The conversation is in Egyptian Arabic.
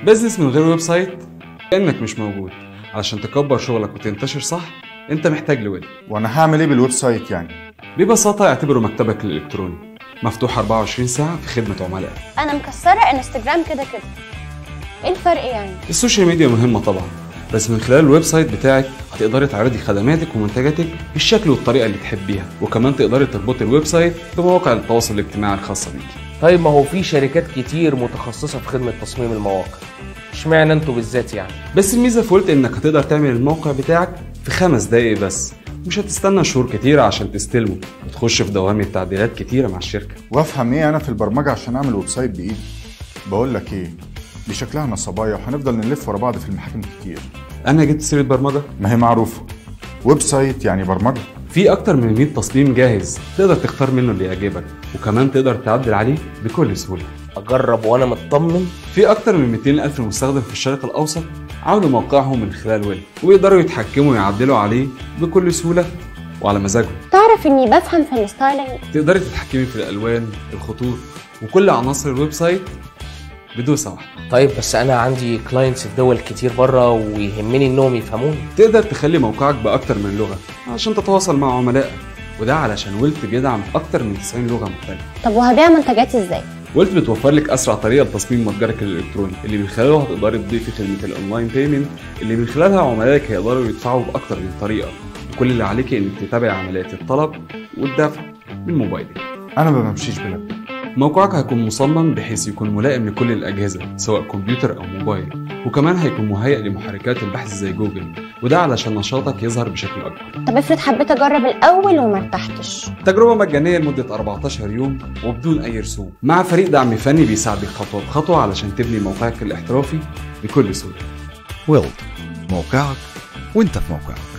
بزنس من غير ويب سايت كانك مش موجود علشان تكبر شغلك وتنتشر صح انت محتاج لويب وانا هعمل ايه بالويب سايت يعني ببساطه اعتبره مكتبك الالكتروني مفتوح 24 ساعه في خدمه عملائك انا مكسره انستجرام كده كده ايه الفرق يعني السوشيال ميديا مهمه طبعا بس من خلال الويب سايت بتاعك هتقدري تعرضي خدماتك ومنتجاتك بالشكل والطريقه اللي تحبيها وكمان تقدري تربطي الويب سايت بمواقع التواصل الاجتماعي الخاصه بيكي طيب ما هو في شركات كتير متخصصه في خدمه تصميم المواقع اشمعنى انتوا بالذات يعني بس الميزه في ولت انك هتقدر تعمل الموقع بتاعك في خمس دقايق بس مش هتستنى شهور كتيرة عشان تستلمه وتخش في دوامة تعديلات كتيرة مع الشركة وافهم ايه انا في البرمجه عشان اعمل ويب سايت بايدي بقول لك ايه دي شكلها نصبايا وهنفضل نلف ورا بعض في المحاكم كتير أنا جبت سيرة برمجة ما هي معروفه ويب سايت يعني برمجه في أكتر من 100 تصميم جاهز تقدر تختار منه اللي يعجبك وكمان تقدر تعدل عليه بكل سهولة اجرب وانا مطمن في أكتر من 200 ألف مستخدم في الشرق الأوسط عملوا موقعهم من خلال ويب ويقدروا يتحكموا ويعدلوا عليه بكل سهولة وعلى مزاجهم تعرف اني بفهم في الستايلينج تقدري تتحكمي في الألوان الخطوط وكل عناصر الويب سايت بدوسة واحدة طيب بس انا عندي كلاينتس في دول كتير بره ويهمني انهم يفهموني تقدر تخلي موقعك بأكتر من لغة عشان تتواصل مع عملائك وده علشان ولت بيدعم أكتر من 90 لغة مختلفة طب وهبيع منتجاتي ازاي ولت بتوفر لك اسرع طريقه لتصميم متجرك الالكتروني اللي من خلاله هتقدري تضيفي خدمه الاونلاين بيمنت اللي من خلالها عملائك هيقدروا يدفعوا باكتر من طريقه كل اللي عليك انك تتابعي عمليات الطلب والدفع من موبايلك انا ما بمشيش بلاد موقعك هيكون مصمم بحيث يكون ملائم لكل الأجهزة سواء كمبيوتر أو موبايل وكمان هيكون مهيئ لمحركات البحث زي جوجل وده علشان نشاطك يظهر بشكل أكبر طب افرض حبيت اجرب الاول وما ارتحتش تجربة مجانية لمدة 14 يوم وبدون أي رسوم مع فريق دعم فني بيساعدك خطوة بخطوة علشان تبني موقعك الاحترافي بكل سهولة ويلد موقعك وانت في موقعك